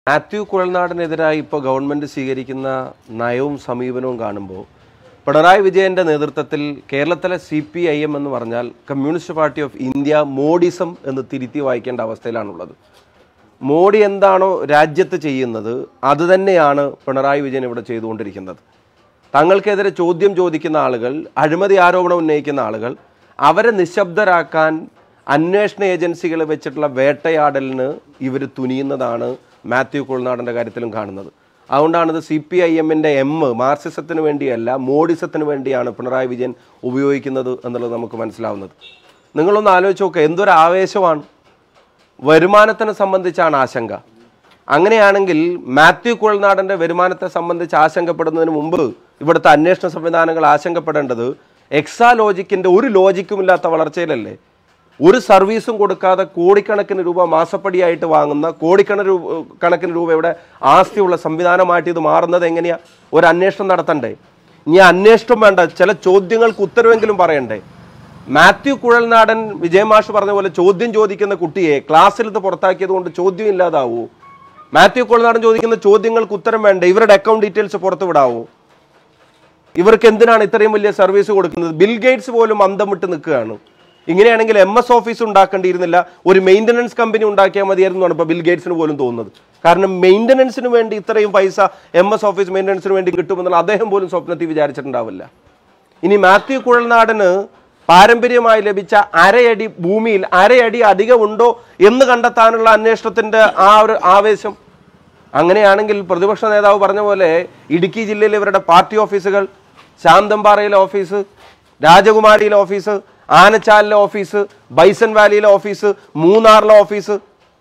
മാത്യു കുഴൽനാടിനെതിരായി ഇപ്പോൾ ഗവൺമെന്റ് സ്വീകരിക്കുന്ന നയവും സമീപനവും കാണുമ്പോൾ പിണറായി വിജയന്റെ നേതൃത്വത്തിൽ കേരളത്തിലെ സി പി ഐ എം എന്ന് പറഞ്ഞാൽ കമ്മ്യൂണിസ്റ്റ് പാർട്ടി ഓഫ് ഇന്ത്യ മോഡിസം എന്ന് തിരുത്തി വായിക്കേണ്ട അവസ്ഥയിലാണുള്ളത് മോഡി എന്താണോ രാജ്യത്ത് ചെയ്യുന്നത് അതുതന്നെയാണ് പിണറായി വിജയൻ ഇവിടെ ചെയ്തുകൊണ്ടിരിക്കുന്നത് തങ്ങൾക്കെതിരെ ചോദ്യം ചോദിക്കുന്ന ആളുകൾ അഴിമതി ആരോപണം ഉന്നയിക്കുന്ന ആളുകൾ അവരെ നിശബ്ദരാക്കാൻ അന്വേഷണ ഏജൻസികൾ വെച്ചിട്ടുള്ള വേട്ടയാടലിന് ഇവർ തുനിയുന്നതാണ് മാത്യു കുൾനാടൻ്റെ കാര്യത്തിലും കാണുന്നത് അതുകൊണ്ടാണ് ഇത് സി പി ഐ എമ്മിൻ്റെ എം മാർക്സിസത്തിന് വേണ്ടിയല്ല മോഡിസത്തിന് വേണ്ടിയാണ് പിണറായി വിജയൻ ഉപയോഗിക്കുന്നത് എന്നുള്ളത് നമുക്ക് മനസ്സിലാവുന്നത് നിങ്ങളൊന്ന് ആലോചിച്ച് നോക്കുക എന്തൊരു ആവേശമാണ് വരുമാനത്തിനെ സംബന്ധിച്ചാണ് ആശങ്ക അങ്ങനെയാണെങ്കിൽ മാത്യു കുഴൽനാടൻ്റെ വരുമാനത്തെ സംബന്ധിച്ച് ആശങ്കപ്പെടുന്നതിന് മുമ്പ് ഇവിടുത്തെ അന്വേഷണ സംവിധാനങ്ങൾ ആശങ്കപ്പെടേണ്ടത് എക്സാ ലോജിക്കിൻ്റെ ഒരു ലോജിക്കുമില്ലാത്ത വളർച്ചയിലല്ലേ ഒരു സർവീസും കൊടുക്കാതെ കോടിക്കണക്കിന് രൂപ മാസപ്പടിയായിട്ട് വാങ്ങുന്ന കോടിക്കണ രൂപ കണക്കിന് രൂപയുടെ ആസ്തിയുള്ള സംവിധാനമായിട്ട് ഇത് മാറുന്നത് എങ്ങനെയാ ഒരു അന്വേഷണം നടത്തണ്ടേ ഇനി അന്വേഷണം വേണ്ട ചില ചോദ്യങ്ങൾക്ക് ഉത്തരവെങ്കിലും പറയണ്ടേ മാത്യു കുഴൽനാടൻ വിജയമാഷ് പറഞ്ഞ പോലെ ചോദ്യം ചോദിക്കുന്ന കുട്ടിയെ ക്ലാസ്സിൽ നിന്ന് പുറത്താക്കിയത് കൊണ്ട് ചോദ്യം ഇല്ലാതാവൂ മാത്യു കുഴൽനാടൻ ചോദിക്കുന്ന ചോദ്യങ്ങൾക്ക് ഉത്തരം വേണ്ട ഇവരുടെ അക്കൗണ്ട് ഡീറ്റെയിൽസ് പുറത്തു വിടാവൂ ഇവർക്ക് എന്തിനാണ് ഇത്രയും വലിയ സർവീസ് കൊടുക്കുന്നത് ബിൽ ഗേറ്റ്സ് പോലും അന്തം വിട്ട് നിൽക്കുകയാണ് ഇങ്ങനെയാണെങ്കിൽ എം എസ് ഓഫീസ് ഉണ്ടാക്കേണ്ടിയിരുന്നില്ല ഒരു മെയിൻ്റനൻസ് കമ്പനി ഉണ്ടാക്കിയാൽ മതിയായിരുന്നു എന്നാണ് ഇപ്പോൾ ബിൽ ഗേറ്റ്സിന് പോലും തോന്നുന്നത് കാരണം മെയിൻ്റനൻസിന് വേണ്ടി ഇത്രയും പൈസ എം എസ് ഓഫീസ് മെയിൻ്റനൻസിന് വേണ്ടി കിട്ടുമെന്നുള്ള അദ്ദേഹം പോലും സ്വപ്നത്തിൽ വിചാരിച്ചിട്ടുണ്ടാവില്ല ഇനി മാത്യു കുഴൽനാടന് പാരമ്പര്യമായി ലഭിച്ച അരയടി ഭൂമിയിൽ അരയടി അധികമുണ്ടോ എന്ന് കണ്ടെത്താനുള്ള അന്വേഷണത്തിന്റെ ആ ഒരു ആവേശം അങ്ങനെയാണെങ്കിൽ പ്രതിപക്ഷ നേതാവ് പറഞ്ഞ പോലെ ഇടുക്കി ജില്ലയിലെ ഇവരുടെ പാർട്ടി ഓഫീസുകൾ ശാന്തമ്പാറയിലെ ഓഫീസ് രാജകുമാരിയിലെ ഓഫീസ് ആനച്ചാലിലെ ഓഫീസ് ബൈസൺ വാലിയിലെ ഓഫീസ് മൂന്നാറിലെ ഓഫീസ്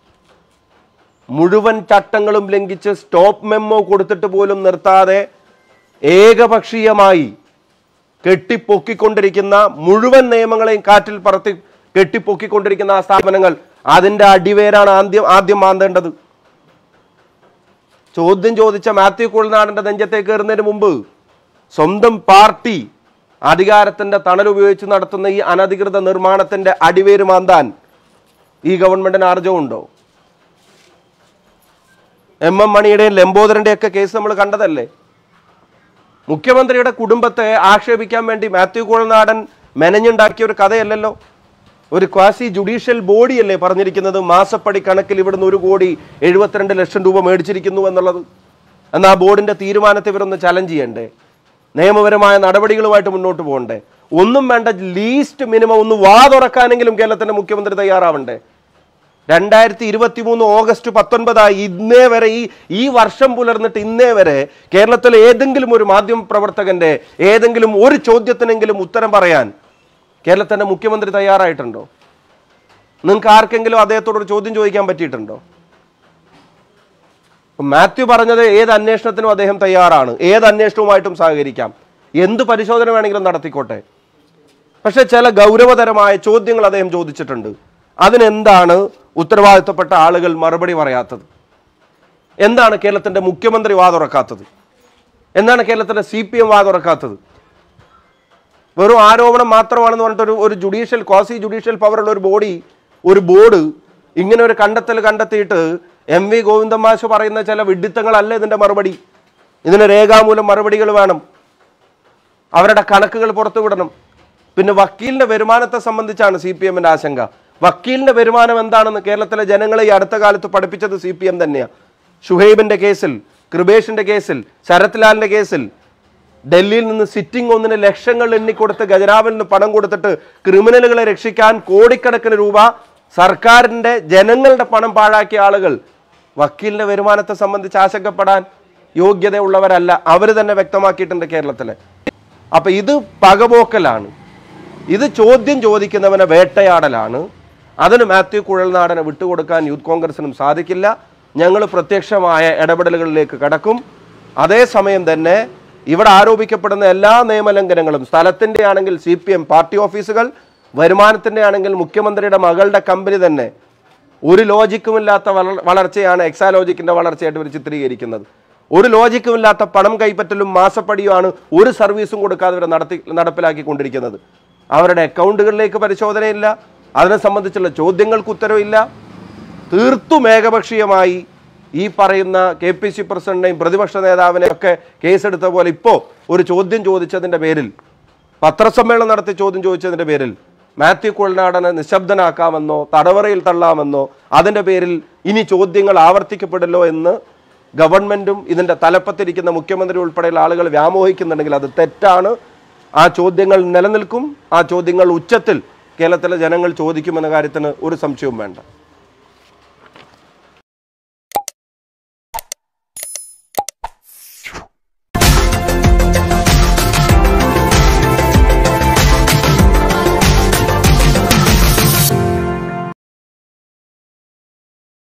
മുഴുവൻ ചട്ടങ്ങളും ലംഘിച്ച് സ്റ്റോപ്പ് മെമ്മോ കൊടുത്തിട്ട് പോലും നിർത്താതെ ഏകപക്ഷീയമായി കെട്ടിപ്പൊക്കിക്കൊണ്ടിരിക്കുന്ന മുഴുവൻ നിയമങ്ങളെയും കാറ്റിൽ പറത്തി കെട്ടിപ്പൊക്കിക്കൊണ്ടിരിക്കുന്ന ആ സ്ഥാപനങ്ങൾ അതിന്റെ അടിവേരാണ് ആദ്യം ആദ്യം മാന്തേണ്ടത് ചോദ്യം ചോദിച്ച മാത്യു കുൾനാടിന്റെ നെഞ്ചത്തെ കയറുന്നതിന് മുമ്പ് സ്വന്തം പാർട്ടി അധികാരത്തിന്റെ തണൽ ഉപയോഗിച്ച് നടത്തുന്ന ഈ അനധികൃത നിർമ്മാണത്തിന്റെ അടിവേര് മാന്താൻ ഈ ഗവൺമെന്റിന് ആർജവുണ്ടോ എം എം മണിയുടെയും ലംബോദരന്റെ ഒക്കെ കേസ് നമ്മൾ കണ്ടതല്ലേ മുഖ്യമന്ത്രിയുടെ കുടുംബത്തെ ആക്ഷേപിക്കാൻ വേണ്ടി മാത്യു കുഴൽനാടൻ മെനഞ്ഞുണ്ടാക്കിയ ഒരു കഥയല്ലല്ലോ ഒരു ക്വാസി ജുഡീഷ്യൽ ബോഡിയല്ലേ പറഞ്ഞിരിക്കുന്നത് മാസപ്പടി കണക്കിൽ ഇവിടുന്ന് ഒരു കോടി എഴുപത്തിരണ്ട് ലക്ഷം രൂപ മേടിച്ചിരിക്കുന്നു എന്നുള്ളത് എന്നാൽ ആ ബോർഡിന്റെ തീരുമാനത്തെ ഇവരൊന്ന് ചലഞ്ച് ചെയ്യണ്ടേ നിയമപരമായ നടപടികളുമായിട്ട് മുന്നോട്ട് പോകണ്ടേ ഒന്നും വേണ്ട ലീസ്റ്റ് മിനിമം ഒന്ന് വാ തുറക്കാനെങ്കിലും കേരളത്തിന്റെ മുഖ്യമന്ത്രി തയ്യാറാവണ്ടേ രണ്ടായിരത്തി ഇരുപത്തി മൂന്ന് ഓഗസ്റ്റ് പത്തൊൻപതായി ഇന്നേ വരെ ഈ ഈ വർഷം പുലർന്നിട്ട് ഇന്നേ വരെ കേരളത്തിലെ ഏതെങ്കിലും ഒരു മാധ്യമ പ്രവർത്തകന്റെ ഏതെങ്കിലും ഒരു ചോദ്യത്തിനെങ്കിലും ഉത്തരം പറയാൻ കേരളത്തിന്റെ മുഖ്യമന്ത്രി തയ്യാറായിട്ടുണ്ടോ നിങ്ങൾക്ക് ആർക്കെങ്കിലും അദ്ദേഹത്തോട് ഒരു ചോദ്യം ചോദിക്കാൻ പറ്റിയിട്ടുണ്ടോ ഇപ്പൊ മാത്യു പറഞ്ഞത് ഏത് അന്വേഷണത്തിനും അദ്ദേഹം തയ്യാറാണ് ഏത് അന്വേഷണവുമായിട്ടും സഹകരിക്കാം എന്ത് പരിശോധന വേണമെങ്കിലും നടത്തിക്കോട്ടെ പക്ഷെ ചില ഗൗരവതരമായ ചോദ്യങ്ങൾ അദ്ദേഹം ചോദിച്ചിട്ടുണ്ട് അതിനെന്താണ് ഉത്തരവാദിത്തപ്പെട്ട ആളുകൾ മറുപടി പറയാത്തത് എന്താണ് കേരളത്തിന്റെ മുഖ്യമന്ത്രി വാതുറക്കാത്തത് എന്താണ് കേരളത്തിന്റെ സി പി എം വാതുറക്കാത്തത് വെറും ആരോപണം മാത്രമാണെന്ന് പറഞ്ഞിട്ട് ഒരു ഒരു ജുഡീഷ്യൽ ക്വാസി ജുഡീഷ്യൽ പവറുള്ള ഒരു ബോഡി ഒരു ബോർഡ് ഇങ്ങനെ ഒരു കണ്ടെത്തൽ കണ്ടെത്തിയിട്ട് എം വി ഗോവിന്ദമാശ് പറയുന്ന ചില വിഡിത്തങ്ങളല്ല ഇതിന്റെ മറുപടി ഇതിന് രേഖാമൂലം മറുപടികൾ വേണം അവരുടെ കണക്കുകൾ പുറത്തുവിടണം പിന്നെ വക്കീലിന്റെ വരുമാനത്തെ സംബന്ധിച്ചാണ് സി പി എമ്മിന്റെ ആശങ്ക വക്കീലിന്റെ വരുമാനം എന്താണെന്ന് കേരളത്തിലെ ജനങ്ങളെ ഈ അടുത്ത കാലത്ത് പഠിപ്പിച്ചത് സി പി എം തന്നെയാണ് ഷുഹൈബിന്റെ കേസിൽ കൃപേഷിന്റെ കേസിൽ ശരത് ലാലിന്റെ കേസിൽ ഡൽഹിയിൽ നിന്ന് സിറ്റിംഗ് ഒന്നിന് ലക്ഷങ്ങൾ എണ്ണിക്കൊടുത്ത് ഖജനാവിൽ നിന്ന് പണം കൊടുത്തിട്ട് ക്രിമിനലുകളെ രക്ഷിക്കാൻ കോടിക്കണക്കിന് രൂപ സർക്കാരിന്റെ ജനങ്ങളുടെ പണം പാഴാക്കിയ ആളുകൾ വക്കീലിന്റെ വരുമാനത്തെ സംബന്ധിച്ച് ആശങ്കപ്പെടാൻ യോഗ്യതയുള്ളവരല്ല അവർ തന്നെ വ്യക്തമാക്കിയിട്ടുണ്ട് കേരളത്തിലെ അപ്പൊ ഇത് പകപോക്കലാണ് ഇത് ചോദ്യം ചോദിക്കുന്നവനെ വേട്ടയാടലാണ് അതിന് മാത്യു കുഴൽനാടനെ വിട്ടുകൊടുക്കാൻ യൂത്ത് കോൺഗ്രസിനും സാധിക്കില്ല ഞങ്ങൾ പ്രത്യക്ഷമായ ഇടപെടലുകളിലേക്ക് കടക്കും അതേസമയം തന്നെ ഇവിടെ ആരോപിക്കപ്പെടുന്ന എല്ലാ നിയമലംഘനങ്ങളും സ്ഥലത്തിൻ്റെ ആണെങ്കിൽ സി പി എം പാർട്ടി ഓഫീസുകൾ വരുമാനത്തിൻ്റെ ആണെങ്കിൽ മുഖ്യമന്ത്രിയുടെ മകളുടെ കമ്പനി തന്നെ ഒരു ലോജിക്കുമില്ലാത്ത വള- വളർച്ചയാണ് എക്സാലോജിക്കിന്റെ വളർച്ചയായിട്ട് ഇവർ ചിത്രീകരിക്കുന്നത് ഒരു ലോജിക്കുമില്ലാത്ത പണം കൈപ്പറ്റലും മാസപ്പടിയുമാണ് ഒരു സർവീസും കൊടുക്കാതെ ഇവർ നടത്തി നടപ്പിലാക്കിക്കൊണ്ടിരിക്കുന്നത് അവരുടെ അക്കൗണ്ടുകളിലേക്ക് പരിശോധനയില്ല അതിനെ സംബന്ധിച്ചുള്ള ചോദ്യങ്ങൾക്ക് ഉത്തരവില്ല തീർത്തും ഏകപക്ഷീയമായി ഈ പറയുന്ന കെ പി സി പ്രസിഡന്റിനെയും പ്രതിപക്ഷ നേതാവിനെയും ഒക്കെ കേസെടുത്ത പോലെ ഇപ്പോൾ ഒരു ചോദ്യം ചോദിച്ചതിൻ്റെ പേരിൽ പത്രസമ്മേളനം നടത്തി ചോദ്യം ചോദിച്ചതിൻ്റെ പേരിൽ മാത്യു കുഴൽനാടനെ നിശബ്ദനാക്കാമെന്നോ തടവറയിൽ തള്ളാമെന്നോ അതിൻ്റെ പേരിൽ ഇനി ചോദ്യങ്ങൾ ആവർത്തിക്കപ്പെടല്ലോ എന്ന് ഗവൺമെൻറ്റും ഇതിൻ്റെ തലപ്പത്തിരിക്കുന്ന മുഖ്യമന്ത്രി ഉൾപ്പെടെയുള്ള ആളുകൾ വ്യാമോഹിക്കുന്നുണ്ടെങ്കിൽ അത് തെറ്റാണ് ആ ചോദ്യങ്ങൾ നിലനിൽക്കും ആ ചോദ്യങ്ങൾ ഉച്ചത്തിൽ കേരളത്തിലെ ജനങ്ങൾ ചോദിക്കുമെന്ന കാര്യത്തിന് ഒരു സംശയവും വേണ്ട